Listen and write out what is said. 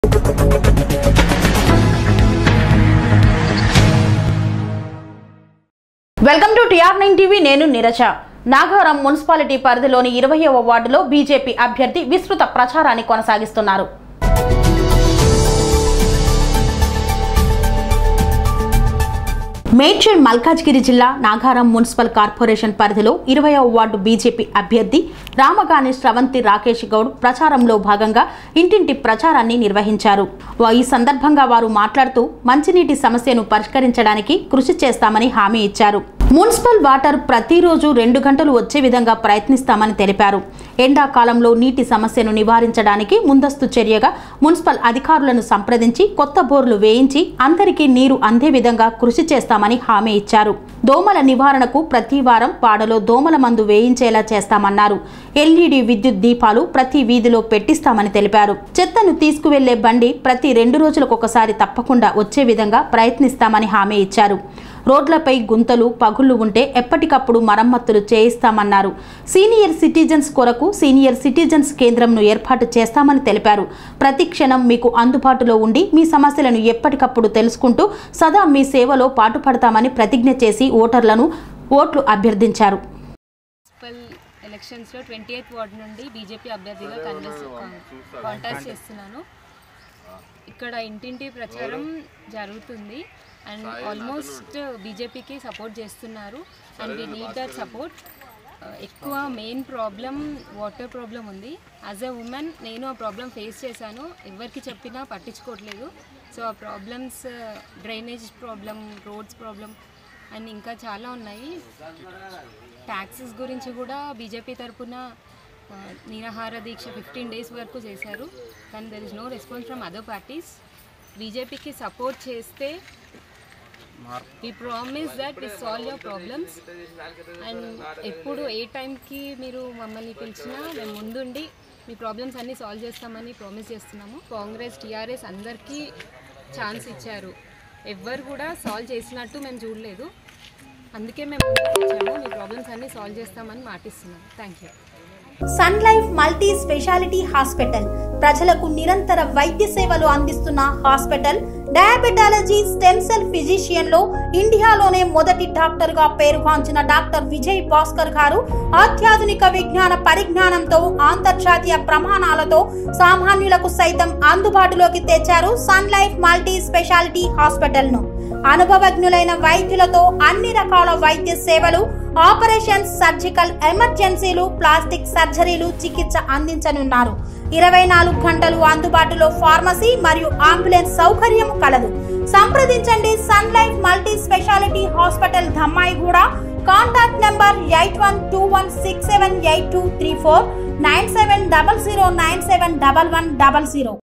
welcome to TR nine TV నేను Neeraja Nagaram municipality పరిధిలోని ఇరవయవ వార్డులో బీజేపీ అభ్యర్థి విస్తృత ప్రచారాన్ని కొనసాగిస్తున్నారు మేడ్చల్ మల్కాజ్గిరి జిల్లా నాగారం మున్సిపల్ కార్పొరేషన్ పరిధిలో ఇరవయవ వార్డు బీజేపీ అభ్యర్థి రామగాని స్రవంతి రాకేష్ గౌడ్ ప్రచారంలో భాగంగా ఇంటింటి ప్రచారాన్ని నిర్వహించారు వా- ఈ సందర్భంగా వారు మాట్లాడుతూ మంచినీటి సమస్యను పరిష్కరించడానికి కృషి చేస్తామని హామీ ఇచ్చారు మున్సిపల్ వాటర్ ప్రతిరోజు రెండు గంటలు వచ్చే విధంగా ప్రయత్నిస్తామని తెలిపారు ఎండాకాలంలో నీటి సమస్యను నివారించడానికి ముందస్తు చర్యగా మున్సిపల్ అధికారులను సంప్రదించి కొత్త బోర్లు వేయించి అందరికీ నీరు అందే విధంగా కృషి చేస్తామని హామీ ఇచ్చారు దోమల నివారణకు ప్రతి వారం వాడలో దోమల మందు వేయించేలా చేస్తామన్నారు ఎల్ఈడి విద్యుత్ దీపాలు ప్రతి వీధిలో పెట్టిస్తామని తెలిపారు చెత్తను తీసుకువెళ్లే బండి ప్రతి రెండు రోజులకు ఒకసారి తప్పకుండా వచ్చే విధంగా ప్రయత్నిస్తామని హామీ ఇచ్చారు రోడ్లపై గుంతలు పగుళ్లు ఉంటే ఎప్పటికప్పుడు మరమ్మతులు చేయిస్తామన్నారు సీనియర్ సిటిజన్స్ కొరకు సీనియర్ సిటిజన్స్ కేంద్రంను ఏర్పాటు చేస్తామని తెలిపారు ప్రతి క్షణం మీకు అందుబాటులో ఉండి మీ సమస్యలను ఎప్పటికప్పుడు తెలుసుకుంటూ సదా మీ సేవలో పాటుపడతామని ప్రతిజ్ఞ చేసి ఓటర్లను ఓట్లు అభ్యర్థించారు మున్సిపల్ ఎలక్షన్స్లో ట్వంటీ ఎయిత్ వార్డ్ నుండి బీజేపీ అభ్యర్థిగా కంటెస్ట్ కాంటాక్ట్ చేస్తున్నాను ఇక్కడ ఇంటింటి ప్రచారం జరుగుతుంది అండ్ ఆల్మోస్ట్ బీజేపీకి సపోర్ట్ చేస్తున్నారు and we need that support ఎక్కువ మెయిన్ ప్రాబ్లం వాటర్ ప్రాబ్లం ఉంది యాజ్ ఎ ఉమెన్ నేను ఆ ప్రాబ్లం ఫేస్ చేశాను ఎవరికి చెప్పినా పట్టించుకోవట్లేదు సో ఆ problems drainage problem roads problem and ఇంకా చాలా ఉన్నాయి ట్యాక్సెస్ గురించి కూడా బీజేపీ తరపున ఆ, నిరాహార దీక్ష ఫిఫ్టీన్ డేస్ వరకు చేశారు కానీ there is no response from other parties బీజేపీకి సపోర్ట్ చేస్తే we promise that we solve your problems and ఎప్పుడు ఏ టైంకి మీరు మమ్మల్ని పిలిచినా మేము ముందుండి మీ ప్రాబ్లమ్స్ అన్నీ సాల్వ్ చేస్తామని ప్రామిస్ చేస్తున్నాము కాంగ్రెస్ టీఆర్ఎస్ అందరికీ ఛాన్స్ ఇచ్చారు ఎవ్వరు కూడా సాల్వ్ చేసినట్టు మేము చూడలేదు అందుకే మేము ముందుకు వచ్చాము మీ ప్రాబ్లమ్స్ అన్నీ సాల్వ్ చేస్తామని మాటిస్తున్నాం thank you Sun Life multi speciality hospital ప్రజలకు నిరంతర వైద్య సేవలు అందిస్తున్న hospital diabetology stem cell physician లో ఇండియాలోనే మొదటి డాక్టర్ గా పేరుగాంచిన డాక్టర్ విజయ్ భాస్కర్ గారు అత్యాధునిక విజ్ఞాన పరిజ్ఞానంతో అంతర్జాతీయ ప్రమాణాలతో సామాన్యులకు సైతం అందుబాటులోకి తెచ్చారు Sun Life multi speciality hospital ను అనుభవజ్ఞులైన వైద్యులతో అన్ని రకాల వైద్య సేవలు ఆపరేషన్స్ సర్జికల్ ఎమర్జెన్సీలు ప్లాస్టిక్ సర్జరీలు చికిత్స అందించనున్నారు ఇరవై నాలుగు గంటలు అందుబాటులో ఫార్మసీ మరియు అంబులెన్స్ సౌకర్యం కలదు సంప్రదించండి Sun Life multi speciality hospital Dammaiguda contact number eight one two one six seven eight two three four nine seven double zero nine seven double one double zero